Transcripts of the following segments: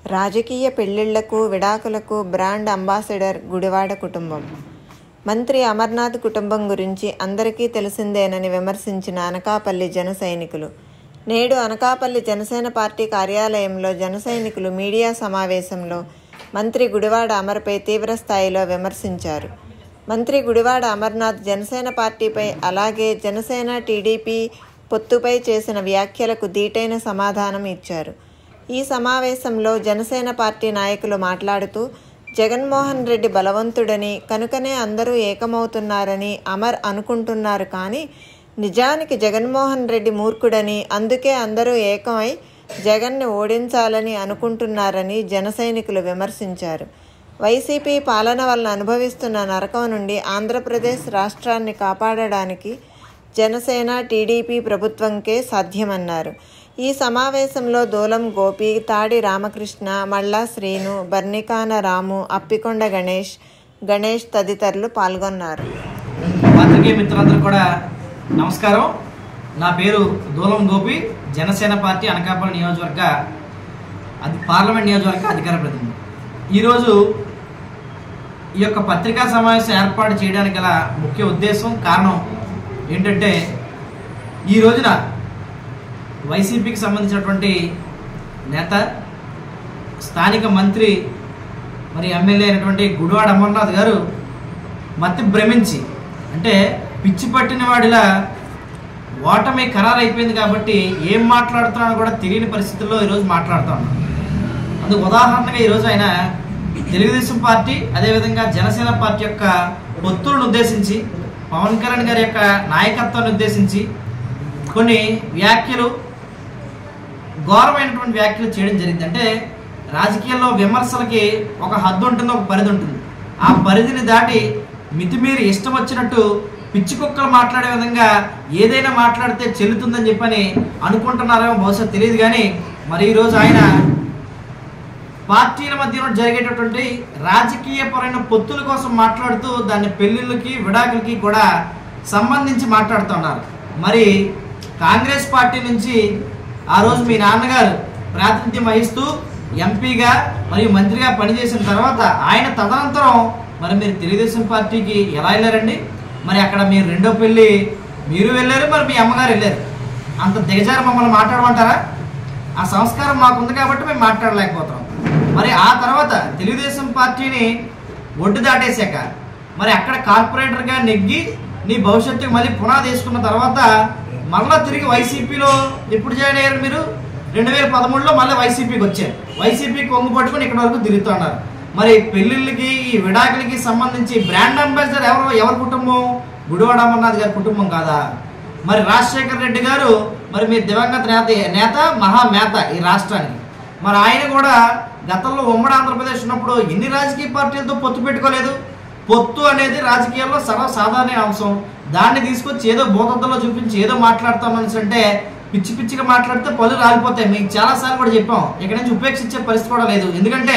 రాజకీయ పెళ్లిళ్లకు విడాకులకు బ్రాండ్ అంబాసిడర్ గుడివాడ కుటుంబం మంత్రి అమర్నాథ్ కుటుంబం గురించి అందరికీ తెలిసిందేనని విమర్శించిన అనకాపల్లి జన సైనికులు నేడు అనకాపల్లి జనసేన పార్టీ కార్యాలయంలో జన సైనికులు మీడియా సమావేశంలో మంత్రి గుడివాడ అమర్పై తీవ్ర స్థాయిలో విమర్శించారు మంత్రి గుడివాడ అమర్నాథ్ జనసేన పార్టీపై అలాగే జనసేన టీడీపీ పొత్తుపై చేసిన వ్యాఖ్యలకు దీటైన సమాధానం ఇచ్చారు ఈ సమావేశంలో జనసేన పార్టీ నాయకులు మాట్లాడుతూ జగన్మోహన్ రెడ్డి బలవంతుడని కనుకనే అందరూ ఏకమవుతున్నారని అమర్ అనుకుంటున్నారు కానీ నిజానికి జగన్మోహన్ రెడ్డి మూర్ఖుడని అందుకే అందరూ ఏకమై జగన్ని ఓడించాలని అనుకుంటున్నారని జన సైనికులు విమర్శించారు వైసీపీ పాలన వల్ల అనుభవిస్తున్న నరకం నుండి ఆంధ్రప్రదేశ్ రాష్ట్రాన్ని కాపాడడానికి జనసేన టీడీపీ ప్రభుత్వంకే సాధ్యమన్నారు ఈ సమావేశంలో దూలం గోపి తాడి రామకృష్ణ మల్లా శ్రీను బర్నికాన రాము అప్పికొండ గణేష్ గణేష్ తదితరులు పాల్గొన్నారు పాత్రికేయ మిత్రులందరూ కూడా నమస్కారం నా పేరు దూలం గోపి జనసేన పార్టీ అనకాపల్లి నియోజకవర్గ అది పార్లమెంట్ నియోజకవర్గ అధికార ప్రతినిధి ఈరోజు ఈ యొక్క పత్రికా సమావేశం ఏర్పాటు చేయడానికి గల ముఖ్య ఉద్దేశం కారణం ఏంటంటే ఈ రోజున వైసీపీకి సంబంధించినటువంటి నేత స్థానిక మంత్రి మరి ఎమ్మెల్యే అయినటువంటి గుడివాడ అమర్నాథ్ గారు మతి భ్రమించి అంటే పిచ్చి పట్టిన వాడిలా ఓటమి ఖరారు అయిపోయింది కాబట్టి ఏం మాట్లాడుతున్నాడో కూడా తెలియని పరిస్థితుల్లో ఈరోజు మాట్లాడుతూ ఉన్నాం అందుకు ఉదాహరణగా ఈరోజు ఆయన తెలుగుదేశం పార్టీ అదేవిధంగా జనసేన పార్టీ యొక్క పొత్తులను ఉద్దేశించి పవన్ కళ్యాణ్ గారి యొక్క నాయకత్వాన్ని ఉద్దేశించి కొన్ని వ్యాఖ్యలు ఘోరమైనటువంటి వ్యాఖ్యలు చేయడం జరిగింది అంటే రాజకీయాల్లో విమర్శలకి ఒక హద్దు ఉంటుంది ఒక పరిధి ఉంటుంది ఆ పరిధిని దాటి మితిమీరి ఇష్టం వచ్చినట్టు పిచ్చి కుక్కలు మాట్లాడే విధంగా ఏదైనా మాట్లాడితే చెల్లుతుందని చెప్పని అనుకుంటున్నారేమో బహుశా తెలియదు కానీ మరి ఈరోజు ఆయన పార్టీల మధ్యలో జరిగేటటువంటి రాజకీయపరమైన పొత్తుల కోసం మాట్లాడుతూ దాన్ని పెళ్లిళ్ళకి విడాకులకి కూడా సంబంధించి మాట్లాడుతున్నారు మరి కాంగ్రెస్ పార్టీ నుంచి ఆ రోజు మీ నాన్నగారు ప్రాతినిధ్యం వహిస్తూ ఎంపీగా మరియు మంత్రిగా పనిచేసిన తర్వాత ఆయన తదనంతరం మరి మీరు తెలుగుదేశం పార్టీకి ఎలా వెళ్ళారండి మరి అక్కడ మీరు రెండో పెళ్ళి మీరు వెళ్ళారు మరి మీ అమ్మగారు వెళ్ళారు అంత దిగజారి మమ్మల్ని మాట్లాడమంటారా ఆ సంస్కారం మాకుంది కాబట్టి మేము మాట్లాడలేకపోతున్నాం మరి ఆ తర్వాత తెలుగుదేశం పార్టీని ఒడ్డు దాటేశాక మరి అక్కడ కార్పొరేటర్గా నెగ్గి నీ భవిష్యత్తుకి మళ్ళీ పునాది వేసుకున్న తర్వాత మళ్ళీ తిరిగి వైసీపీలో ఎప్పుడు జాయిన్ అయ్యారు మీరు రెండు వేల పదమూడులో మళ్ళీ వైసీపీకి వచ్చారు వైసీపీకి కొంగు పట్టుకుని ఇక్కడ వరకు తిరుగుతున్నారు మరి పెళ్లిళ్ళకి ఈ విడాకులకి సంబంధించి బ్రాండ్ అంబాసిడర్ ఎవరు ఎవరి కుటుంబం గుడివాడ అమర్నాథ్ గారి కుటుంబం కాదా మరి రాజశేఖర రెడ్డి గారు మరి మీ దివంగత నేత నేత మహామేత ఈ రాష్ట్రానికి మరి ఆయన కూడా గతంలో ఉమ్మడి ఆంధ్రప్రదేశ్ ఉన్నప్పుడు ఎన్ని రాజకీయ పార్టీలతో పొత్తు పెట్టుకోలేదు పొత్తు అనేది రాజకీయాల్లో సర్వసాధారణ అంశం దాన్ని తీసుకొచ్చి ఏదో భూతద్దంలో చూపించి ఏదో మాట్లాడతాం అంటే పిచ్చి పిచ్చిగా మాట్లాడితే పళ్ళు రాలిపోతాయి మీకు చాలాసార్లు కూడా చెప్పాం ఇక్కడ నుంచి ఉపేక్షించే పరిస్థితి కూడా లేదు ఎందుకంటే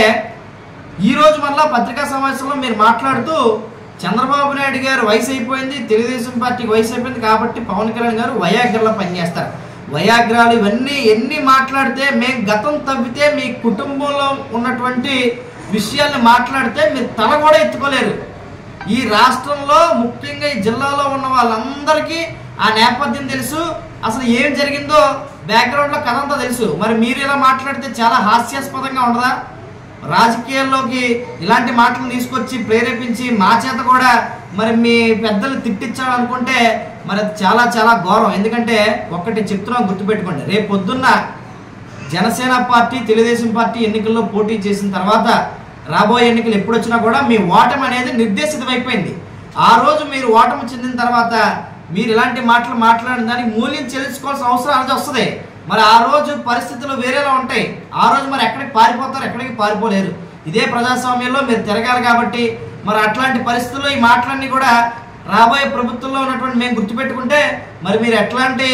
ఈ రోజు మళ్ళా పత్రికా సమావేశంలో మీరు మాట్లాడుతూ చంద్రబాబు నాయుడు గారు వయసు అయిపోయింది తెలుగుదేశం పార్టీకి వయసు అయిపోయింది కాబట్టి పవన్ కళ్యాణ్ గారు వయాగ్రలో పనిచేస్తారు వయాగ్రాలు ఇవన్నీ ఎన్ని మాట్లాడితే మేము గతం తవ్వితే మీ కుటుంబంలో ఉన్నటువంటి విషయాల్ని మాట్లాడితే మీరు తల కూడా ఎత్తుకోలేరు ఈ రాష్ట్రంలో ముఖ్యంగా ఈ జిల్లాలో ఉన్న వాళ్ళందరికీ ఆ నేపథ్యం తెలుసు అసలు ఏం జరిగిందో బ్యాక్గ్రౌండ్లో కథ అంతా తెలుసు మరి మీరు ఇలా మాట్లాడితే చాలా హాస్యాస్పదంగా ఉండదా రాజకీయాల్లోకి ఇలాంటి మాటలు తీసుకొచ్చి ప్రేరేపించి మా చేత కూడా మరి మీ పెద్దలు తిట్టించాలనుకుంటే మరి అది చాలా చాలా ఘోరం ఎందుకంటే ఒక్కటి చెప్తున్నాం గుర్తుపెట్టుకోండి రేపు పొద్దున్న జనసేన పార్టీ తెలుగుదేశం పార్టీ ఎన్నికల్లో పోటీ చేసిన తర్వాత రాబోయే ఎన్నికలు ఎప్పుడు వచ్చినా కూడా మీ ఓటమి అనేది నిర్దేశితమైపోయింది ఆ రోజు మీరు ఓటమి చెందిన తర్వాత మీరు ఇలాంటి మాటలు మాట్లాడిన దానికి మూల్యం చెల్లించుకోవాల్సిన అవసరం అనేది వస్తుంది మరి ఆ రోజు పరిస్థితులు వేరేలా ఉంటాయి ఆ రోజు మరి ఎక్కడికి పారిపోతారు ఎక్కడికి పారిపోలేరు ఇదే ప్రజాస్వామ్యంలో మీరు తిరగాలి కాబట్టి మరి అట్లాంటి పరిస్థితుల్లో ఈ మాటలన్నీ కూడా రాబోయే ప్రభుత్వంలో ఉన్నటువంటి మేము గుర్తుపెట్టుకుంటే మరి మీరు ఎట్లాంటి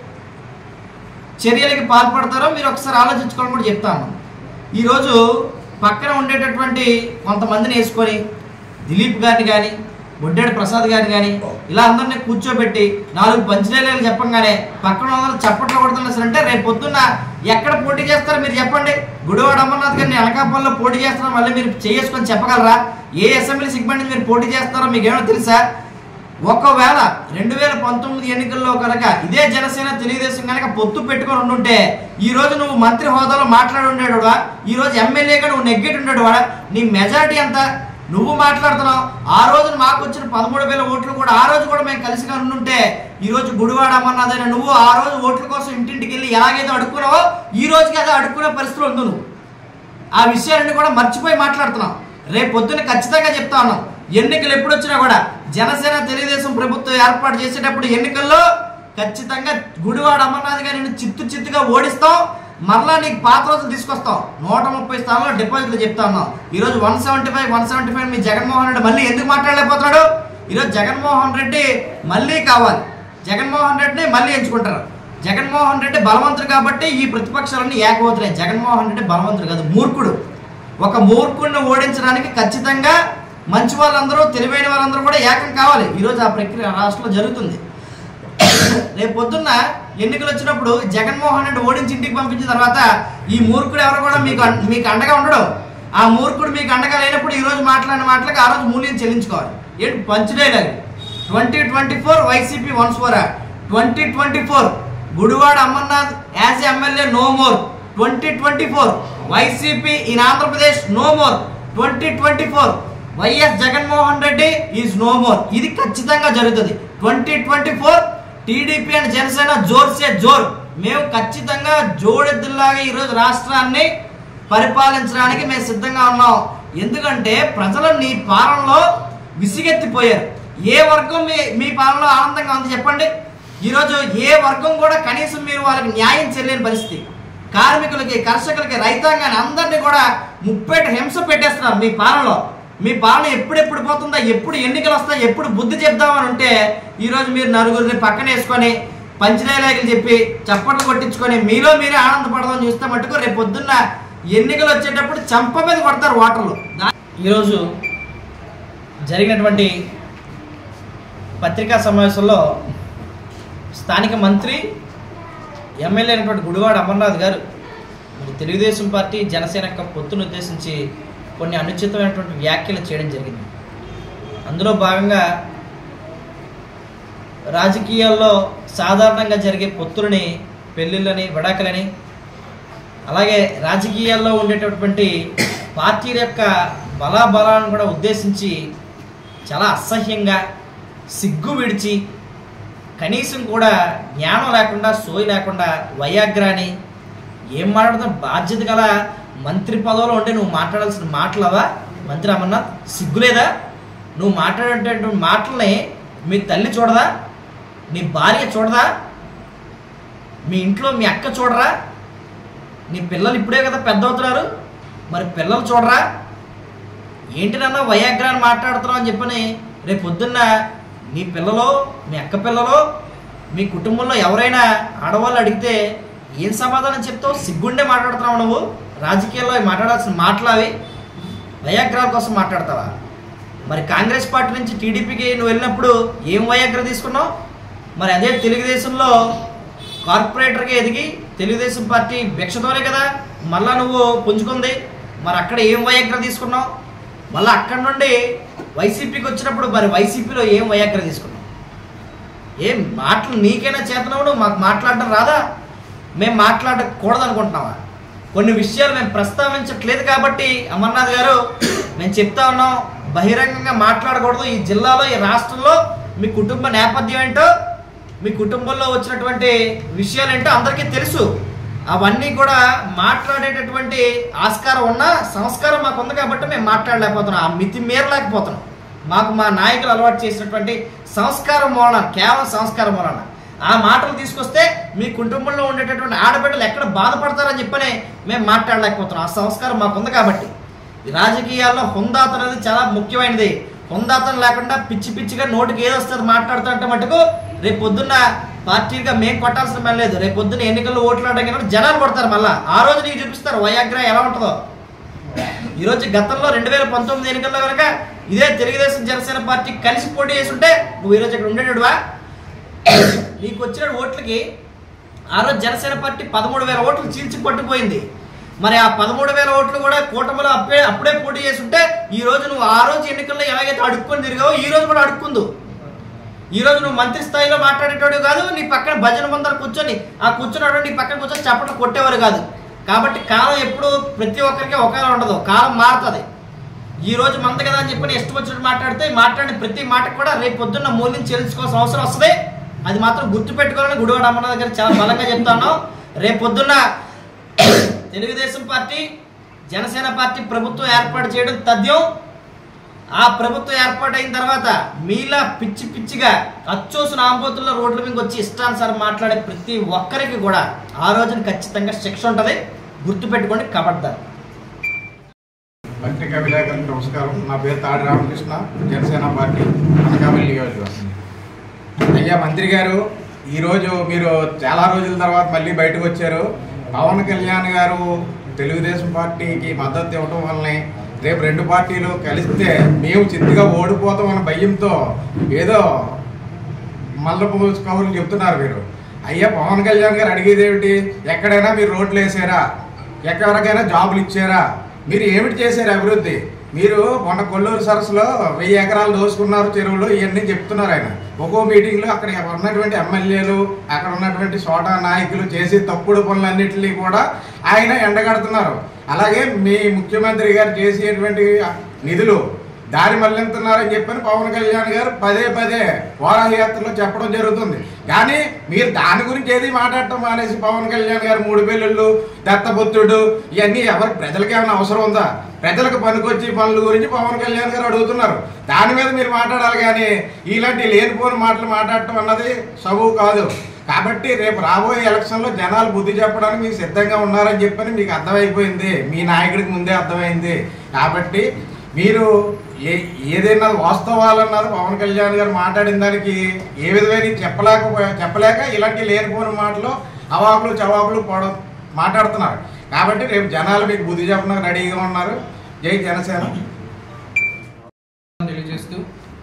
చర్యలకి పాల్పడతారో మీరు ఒకసారి ఆలోచించుకోవాలని కూడా చెప్తాను ఈరోజు పక్కన ఉండేటటువంటి కొంతమందిని వేసుకొని దిలీప్ గారిని కానీ బొడ్డేడు ప్రసాద్ గారిని కానీ ఇలా అందరినీ కూర్చోబెట్టి నాలుగు పంచలేలు చెప్పంగానే పక్కన అందరూ చప్పట్లు కొడుతున్నా సరే అంటే రేపు పొద్దున్న ఎక్కడ పోటీ చేస్తారో మీరు చెప్పండి గుడివాడ అమర్నాథ్ గారిని అనకాపల్లిలో పోటీ చేస్తారో మళ్ళీ మీరు చేసుకొని చెప్పగలరా ఏ అసెంబ్లీ సిగ్మెంట్ నుంచి మీరు పోటీ చేస్తారో మీకు ఏమో తెలుసా ఒకవేళ రెండు వేల పంతొమ్మిది ఎన్నికల్లో కనుక ఇదే జనసేన తెలుగుదేశం కనుక పొత్తు పెట్టుకొని ఉండుంటే ఈ రోజు నువ్వు మంత్రి హోదాలో మాట్లాడి ఉండేవాడా ఈ రోజు ఎమ్మెల్యేగా నువ్వు నెగ్గెట్ ఉండేవాడా నీ మెజారిటీ ఎంత నువ్వు మాట్లాడుతున్నావు ఆ రోజు మాకు వచ్చిన పదమూడు వేల ఓట్లు కూడా ఆ రోజు కూడా మేము కలిసిగా ఉండుంటే ఈ రోజు గుడివాడ అమర్నాథ్ అయిన నువ్వు ఆ రోజు ఓట్ల కోసం ఇంటింటికి వెళ్ళి ఎలాగైతే అడుక్కున్నావో ఈ రోజుకి అదే అడుక్కునే పరిస్థితులు ఉంది నువ్వు ఆ విషయాలన్నీ కూడా మర్చిపోయి మాట్లాడుతున్నాం రేపు పొద్దున ఖచ్చితంగా చెప్తా ఉన్నాం ఎన్నికలు ఎప్పుడు వచ్చినా కూడా జనసేన తెలుగుదేశం ప్రభుత్వం ఏర్పాటు చేసేటప్పుడు ఎన్నికల్లో ఖచ్చితంగా గుడివాడ అమర్నాథ్ గారిని చిత్తు చిత్తుగా ఓడిస్తాం మరలా నీకు పాత రోజులు తీసుకొస్తాం నూట ముప్పై స్థానంలో డిపాజిట్లు చెప్తా ఉన్నాం ఈరోజు one seventy five one seventy five మీ జగన్మోహన్ రెడ్డి మళ్ళీ ఎందుకు మాట్లాడలేకపోతున్నాడు ఈరోజు జగన్మోహన్ రెడ్డి మళ్ళీ కావాలి జగన్మోహన్ రెడ్డిని మళ్ళీ ఎంచుకుంటారు జగన్మోహన్ రెడ్డి బలవంతుడు కాబట్టి ఈ ప్రతిపక్షాలన్నీ ఏకమవుతున్నాయి జగన్మోహన్ రెడ్డి బలవంతుడు కాదు మూర్ఖుడు ఒక మూర్ఖుడిని ఓడించడానికి ఖచ్చితంగా మంచి వాళ్ళందరూ తెలివైన వాళ్ళందరూ కూడా ఏకం కావాలి ఈరోజు ఆ ప్రక్రియ రాష్ట్రంలో జరుగుతుంది రేపు పొద్దున్న ఎన్నికలు వచ్చినప్పుడు జగన్మోహన్ రెడ్డి ఓడించి ఇంటికి పంపించిన తర్వాత ఈ మూర్ఖుడు ఎవరు కూడా మీకు అన్- మీకు అండగా ఉండడు ఆ మూర్ఖుడు మీకు అండగా లేనప్పుడు ఈ రోజు మాట్లాడిన మాటలకు ఆ రోజు మూల్యం చెల్లించుకోవాలి ఏంటి పంచుడేలాగా twenty twenty four YCP once four twenty twenty four Gudivada Amarnath as MLA no more twenty twenty four YCP in Andhra Pradesh no more twenty twenty four YS Jaganmohan Reddy is no more ఇది ఖచ్చితంగా జరుగుతుంది twenty twenty four TDP and Janasena జోర్ సే జోర్ మేము ఖచ్చితంగా జోడెద్దులాగా ఈరోజు రాష్ట్రాన్ని పరిపాలించడానికి మేము సిద్ధంగా ఉన్నాం ఎందుకంటే ప్రజలు నీ పాలనలో విసిగెత్తిపోయారు ఏ వర్గం మీ మీ పాలనలో ఆనందంగా ఉంది చెప్పండి ఈరోజు ఏ వర్గం కూడా కనీసం మీరు వాళ్ళకి న్యాయం చేయలేని పరిస్థితి కార్మికులకి కర్షకులకి రైతాంగాన్ని అందరినీ కూడా ముప్పేట హింస పెట్టేస్తున్నారు మీ పాలనలో మీ పాలన ఎప్పుడెప్పుడు పోతుందా ఎప్పుడు ఎన్నికలు వస్తాయి ఎప్పుడు బుద్ధి చెప్దామని ఉంటే ఈరోజు మీరు నలుగురిని పక్కన వేసుకొని పంచలేలాగలు చెప్పి చప్పట్లు కొట్టించుకొని మీలో మీరే ఆనందపడదామని చూస్తే మటుకు రేపు పొద్దున్న ఎన్నికలు వచ్చేటప్పుడు చంప మీద కొడతారు ఓటర్లు దా- ఈరోజు జరిగినటువంటి పత్రికా సమావేశంలో స్థానిక మంత్రి ఎమ్మెల్యే అయినటువంటి గుడివాడ అమర్నాథ్ గారు మరి తెలుగుదేశం పార్టీ జనసేన యొక్క పొత్తును ఉద్దేశించి కొన్ని అనుచితమైనటువంటి వ్యాఖ్యలు చేయడం జరిగింది అందులో భాగంగా రాజకీయాల్లో సాధారణంగా జరిగే పొత్తులని పెళ్ళిళ్ళని విడాకులని అలాగే రాజకీయాల్లో ఉండేటటువంటి పార్టీల యొక్క బలాబలాలను కూడా ఉద్దేశించి చాలా అసహ్యంగా సిగ్గు విడిచి కనీసం కూడా జ్ఞానం లేకుండా సోయి లేకుండా వయాగ్రాని ఏం మాట్లాడుతున్నా బాధ్యత గల మంత్రి పదవిలో ఉంటే నువ్వు మాట్లాడాల్సిన మాటలవా మంత్రి అమర్నాథ్ సిగ్గులేదా నువ్వు మాట్లాడేటటువంటి మాటల్ని మీ తల్లి చూడదా నీ భార్య చూడదా మీ ఇంట్లో మీ అక్క చూడరా నీ పిల్లలు ఇప్పుడే కదా పెద్ద అవుతున్నారు మరి పిల్లలు చూడరా ఏంటి నాన్న వయాగ్రాన్ని మాట్లాడుతున్నావు అని చెప్పని రేపు పొద్దున్న మీ పిల్లలో మీ అక్క పిల్లలో మీ కుటుంబంలో ఎవరైనా ఆడవాళ్ళు అడిగితే ఏం సమాధానం చెప్తావు సిగ్గుండే మాట్లాడుతున్నావు నువ్వు రాజకీయాల్లో మాట్లాడాల్సిన మాటలు అవి వయాగ్రాల కోసం మాట్లాడతావా మరి కాంగ్రెస్ పార్టీ నుంచి టీడీపీకి నువ్వు వెళ్ళినప్పుడు ఏం వయాగ్ర తీసుకున్నావు మరి అదే తెలుగుదేశంలో కార్పొరేటర్గా ఎదిగి తెలుగుదేశం పార్టీ భిక్షతోనే కదా మళ్ళా నువ్వు పుంజుకుంది మరి అక్కడ ఏం వయాగ్ర తీసుకున్నావు మళ్ళీ అక్కడ నుండి వైసీపీకి వచ్చినప్పుడు మరి వైసీపీలో ఏం వయాగ్ర తీసుకున్నావు ఏం మాటలు నీకైనా చేతనవుడు మాకు మాట్లాడడం రాదా మేము మాట్లాడకూడదు అనుకుంటున్నావా కొన్ని విషయాలు మేము ప్రస్తావించట్లేదు కాబట్టి అమర్నాథ్ గారు మేము చెప్తా ఉన్నాం బహిరంగంగా మాట్లాడకూడదు ఈ జిల్లాలో ఈ రాష్ట్రంలో మీ కుటుంబ నేపథ్యం ఏంటో మీ కుటుంబంలో వచ్చినటువంటి విషయాలు ఏంటో అందరికీ తెలుసు అవన్నీ కూడా మాట్లాడేటటువంటి ఆస్కారం ఉన్న సంస్కారం మాకు ఉంది కాబట్టి మేము మాట్లాడలేకపోతున్నాం ఆ మితి మేరలేకపోతున్నాం మాకు మా నాయకులు అలవాటు చేసినటువంటి సంస్కారం మూలన కేవలం సంస్కారం మూలన ఆ మాటలు తీసుకొస్తే మీ కుటుంబంలో ఉండేటటువంటి ఆడబిడ్డలు ఎక్కడ బాధపడతారని చెప్పని మేము మాట్లాడలేకపోతున్నాం ఆ సంస్కారం మాకు ఉంది కాబట్టి ఈ రాజకీయాల్లో హుందాతనం అనేది చాలా ముఖ్యమైనది హుందాతనం లేకుండా పిచ్చి పిచ్చిగా నోటికి ఏది వస్తుంది మాట్లాడుతుంటే మటుకు రేపు పొద్దున్న పార్టీగా మేము కొట్టాల్సిన పని లేదు రేపు పొద్దున్న ఎన్నికల్లో ఓట్లాడడానికి జనాలు కొడతారు మళ్ళా ఆ రోజు నీకు చూపిస్తారు వయాగ్ర ఎలా ఉంటుందో ఈరోజు గతంలో రెండు వేల పంతొమ్మిది ఎన్నికల్లో కనుక ఇదే తెలుగుదేశం జనసేన పార్టీ కలిసి పోటీ చేసి ఉంటే నువ్వు ఈరోజు ఇక్కడ ఉండేటడువా నీకు వచ్చిన ఓట్లకి ఆ రోజు జనసేన పార్టీ పదమూడు వేల ఓట్లు చీల్చి పట్టుపోయింది మరి ఆ పదమూడు వేల ఓట్లు కూడా కూటమిలో అప్పుడే అప్పుడే పోటీ చేసి ఉంటే ఈ రోజు నువ్వు ఆ రోజు ఎన్నికల్లో ఎలాగైతే అడుక్కొని తిరిగావో ఈ రోజు కూడా అడుక్కుందు ఈ రోజు నువ్వు మంత్రి స్థాయిలో మాట్లాడేటోడు కాదు నీ పక్కన భజన ముందర కూర్చొని ఆ కూర్చున్నాడు నీ పక్కన కూర్చొని చప్పట్లు కొట్టేవారు కాదు కాబట్టి కాలం ఎప్పుడు ప్రతి ఒక్కరికి ఒకేలా ఉండదు కాలం మారుతుంది ఈ రోజు మంద కదా అని చెప్పి ఇష్టం వచ్చినట్టు మాట్లాడితే మాట్లాడిన ప్రతి మాటకు కూడా రేపు పొద్దున్న మూల్యం చెల్లించుకోవాల్సిన అవసరం వస్తుంది అది మాత్రం గుర్తుపెట్టుకోవాలని గుడివాడ అమ్మనాథ్ గారు చాలా బలంగా చెప్తాను రేపు పొద్దున్న తెలుగుదేశం పార్టీ జనసేన పార్టీ ప్రభుత్వం ఏర్పాటు చేయడం తథ్యం ఆ ప్రభుత్వం ఏర్పాటైన తర్వాత మీలా పిచ్చి పిచ్చిగా అచ్చోసిన ఆంబోతుల్లో రోడ్ల మీద వచ్చి ఇష్టానుసారం మాట్లాడే ప్రతి ఒక్కరికి కూడా ఆ రోజున ఖచ్చితంగా శిక్ష ఉంటుంది గుర్తుపెట్టుకోండి కబడ్దారు పత్రికా విలేకరులకు నమస్కారం నా పేరు తాడి రామకృష్ణ జనసేన పార్టీ అనకాపల్లి నియోజకవర్గం అయ్యా మంత్రి గారు ఈరోజు మీరు చాలా రోజుల తర్వాత మళ్ళీ బయటకు వచ్చారు పవన్ కళ్యాణ్ గారు తెలుగుదేశం పార్టీకి మద్దతు ఇవ్వడం వల్లనే రేపు రెండు పార్టీలు కలిస్తే మేము చిత్తుగా ఓడిపోతామన్న భయంతో ఏదో మల్లపు కవులు చెప్తున్నారు మీరు అయ్యా పవన్ కళ్యాణ్ గారు అడిగేది ఏమిటి ఎక్కడైనా మీరు రోడ్లు వేసారా ఎక్కడికైనా జాబులు ఇచ్చారా మీరు ఏమిటి చేశారు అభివృద్ధి మీరు మొన్న కొల్లూరు సరస్సులో వెయ్యి ఎకరాలు దోసుకున్నారు చెరువులు ఇవన్నీ చెప్తున్నారు ఆయన ఒక్కో మీటింగ్లో అక్కడ ఉన్నటువంటి ఎమ్మెల్యేలు అక్కడ ఉన్నటువంటి సోటా నాయకులు చేసే తప్పుడు పనులన్నింటినీ కూడా ఆయన ఎండగడుతున్నారు అలాగే మీ ముఖ్యమంత్రి గారు చేసేటువంటి నిధులు దారి మళ్లింతున్నారని చెప్పని పవన్ కళ్యాణ్ గారు పదే పదే వారాహయాత్రలో చెప్పడం జరుగుతుంది కానీ మీరు దాని గురించి ఏది మాట్లాడటం మానేసి పవన్ కళ్యాణ్ గారు మూడు పెళ్ళిళ్ళు దత్తపుత్రుడు ఇవన్నీ ఎవరికి ప్రజలకి ఏమైనా అవసరం ఉందా ప్రజలకు పనికొచ్చి పనుల గురించి పవన్ కళ్యాణ్ గారు అడుగుతున్నారు దాని మీద మీరు మాట్లాడాలి కానీ ఇలాంటి లేనిపోని మాటలు మాట్లాడటం అన్నది సబు కాదు కాబట్టి రేపు రాబోయే ఎలక్షన్లో జనాలు బుద్ధి చెప్పడానికి మీకు సిద్ధంగా ఉన్నారని చెప్పని మీకు అర్థమైపోయింది మీ నాయకుడికి ముందే అర్థమైంది కాబట్టి మీరు ఏ ఏదైనా వాస్తవాలన్నది పవన్ కళ్యాణ్ గారు మాట్లాడిన దానికి ఏ విధమైన చెప్పలేక చెప్పలేక ఇలాంటి లేనిపోని మాటలు అవాకులు చవాకులు పోవడం మాట్లాడుతున్నారు కాబట్టి రేపు జనాలు మీకు బుద్ధి చెప్పడానికి రెడీగా ఉన్నారు జై జనసేన తెలియజేస్తూ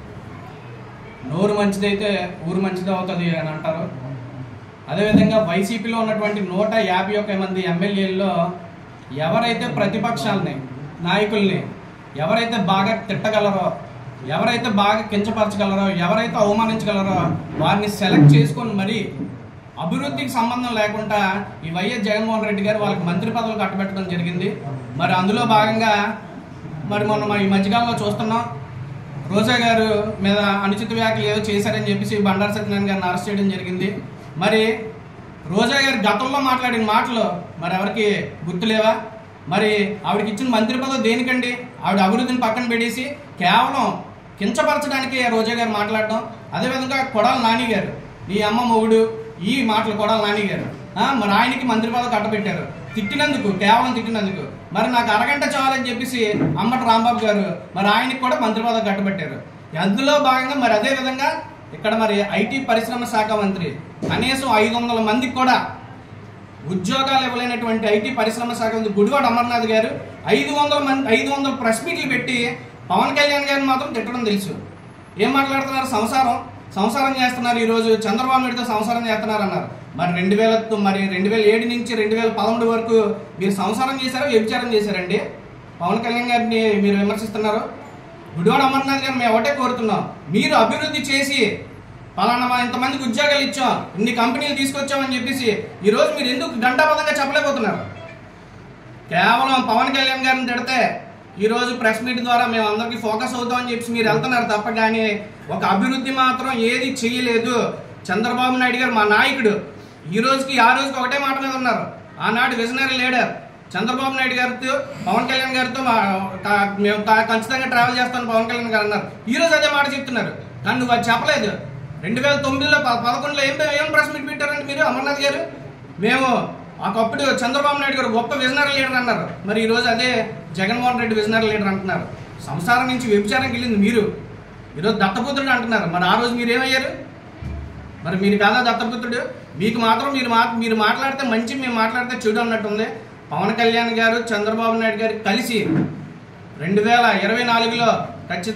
నోరు మంచిదైతే ఊరు మంచిది అవుతుంది అని అంటారు అదేవిధంగా వైసీపీలో ఉన్నటువంటి నూట యాభై ఒక్క మంది ఎమ్మెల్యేల్లో ఎవరైతే ప్రతిపక్షాలని నాయకుల్ని ఎవరైతే బాగా తిట్టగలరో ఎవరైతే బాగా కించపరచగలరో ఎవరైతే అవమానించగలరో వారిని సెలెక్ట్ చేసుకొని మరి అభివృద్ధికి సంబంధం లేకుండా ఈ వైఎస్ జగన్మోహన్ రెడ్డి గారు వాళ్ళకి మంత్రి పదవులు కట్టబెట్టడం జరిగింది మరి అందులో భాగంగా మరి మొన్న మనం ఈ మధ్యకాలంలో చూస్తున్నాం రోజా గారు మీద అనుచిత వ్యాఖ్యలు ఏదో చేశారని చెప్పేసి బండారు సత్యనారాయణ గారిని అరెస్ట్ చేయడం జరిగింది మరి రోజా గారు గతంలో మాట్లాడిన మాటలు మరి ఎవరికి గుర్తులేవా మరి ఆవిడకి ఇచ్చిన మంత్రి పదవి దేనికండి ఆవిడ అభివృద్ధిని పక్కన పెట్టేసి కేవలం కించపరచడానికి రోజా గారు మాట్లాడడం అదేవిధంగా కొడాల నాని గారు ఈ అమ్మ మొగుడు ఈ మాటలు కొడాల నాని గారు ఆ, మరి ఆయనకి మంత్రి పదవి కట్టబెట్టారు తిట్టినందుకు కేవలం తిట్టినందుకు మరి నాకు అరగంట చాలని చెప్పేసి అమ్మటి రాంబాబు గారు మరి ఆయనకి కూడా మంత్రి పదవి కట్టబెట్టారు అందులో భాగంగా మరి అదే విధంగా ఇక్కడ మరి ఐటీ పరిశ్రమ శాఖ మంత్రి కనీసం ఐదు వందల మందికి కూడా ఉద్యోగాలు ఇవ్వలేనటువంటి ఐటీ పరిశ్రమ శాఖ మంత్రి గుడివాడ అమర్నాథ్ గారు ఐదు వందల మంది ఐదు వందల ప్రెస్ మీట్లు పెట్టి పవన్ కళ్యాణ్ గారిని మాత్రం తిట్టడం తెలుసు ఏం మాట్లాడుతున్నారు సంసారం సంసారం చేస్తున్నారు ఈ రోజు చంద్రబాబు నాయుడుతో సంసారం చేస్తున్నారు అన్నారు మరి రెండు వేల మరి రెండు వేల ఏడు నుంచి రెండు వేల పదమూడు వరకు మీరు సంసారం చేశారా వ్యభిచారం చేశారండి పవన్ కళ్యాణ్ గారిని మీరు విమర్శిస్తున్నారు గుడివాడ అమర్నాథ్ గారు మేము ఒకటే కోరుతున్నాం మీరు అభివృద్ధి చేసి పలానా మా ఇంతమందికి ఉద్యోగాలు ఇచ్చాం ఇన్ని కంపెనీలు తీసుకొచ్చామని చెప్పేసి ఈ రోజు మీరు ఎందుకు గంటాపదంగా చెప్పలేకపోతున్నారు కేవలం పవన్ కళ్యాణ్ గారిని తిడితే ఈ రోజు ప్రెస్ మీట్ ద్వారా మేము అందరికి ఫోకస్ అవుతామని చెప్పి మీరు వెళ్తున్నారు తప్ప కానీ ఒక అభివృద్ధి మాత్రం ఏది చేయలేదు చంద్రబాబు నాయుడు గారు మా నాయకుడు ఈ రోజుకి ఆ రోజుకి ఒకటే మాట మీద ఉన్నారు ఆనాడు విజనరీ లీడర్ చంద్రబాబు నాయుడు గారితో పవన్ కళ్యాణ్ గారితో మా కా- మేము కా- ఖచ్చితంగా ట్రావెల్ చేస్తాను పవన్ కళ్యాణ్ గారు అన్నారు ఈ రోజు అదే మాట చెప్తున్నారు కానీ నువ్వు అది చెప్పలేదు రెండు వేల తొమ్మిదిలో ప- పదకొండులో ఏం ఏం ప్రెస్ మీట్ పెట్టారండి మీరు అమర్నాథ్ గారు మేము ఒకప్పుడు చంద్రబాబు నాయుడు గారు గొప్ప విజనరీ లీడర్ అన్నారు మరి ఈ రోజు అదే జగన్మోహన్ రెడ్డి విజనరీ లీడర్ అంటున్నారు సంసారం నుంచి వ్యభిచారంకి వెళ్ళింది మీరు ఈరోజు దత్తపుత్రుడు అంటున్నారు మరి ఆ రోజు మీరు ఏమయ్యారు మరి మీరు కాదా దత్తపుత్రుడు మీకు మాత్రం మీరు మా మీరు మాట్లాడితే మంచి మేము మాట్లాడితే చెడు అన్నట్టుంది పవన్ కళ్యాణ్ గారు చంద్రబాబు నాయుడు గారు కలిసి రెండు వేల ఇరవై నాలుగులో ఖచ్చితంగా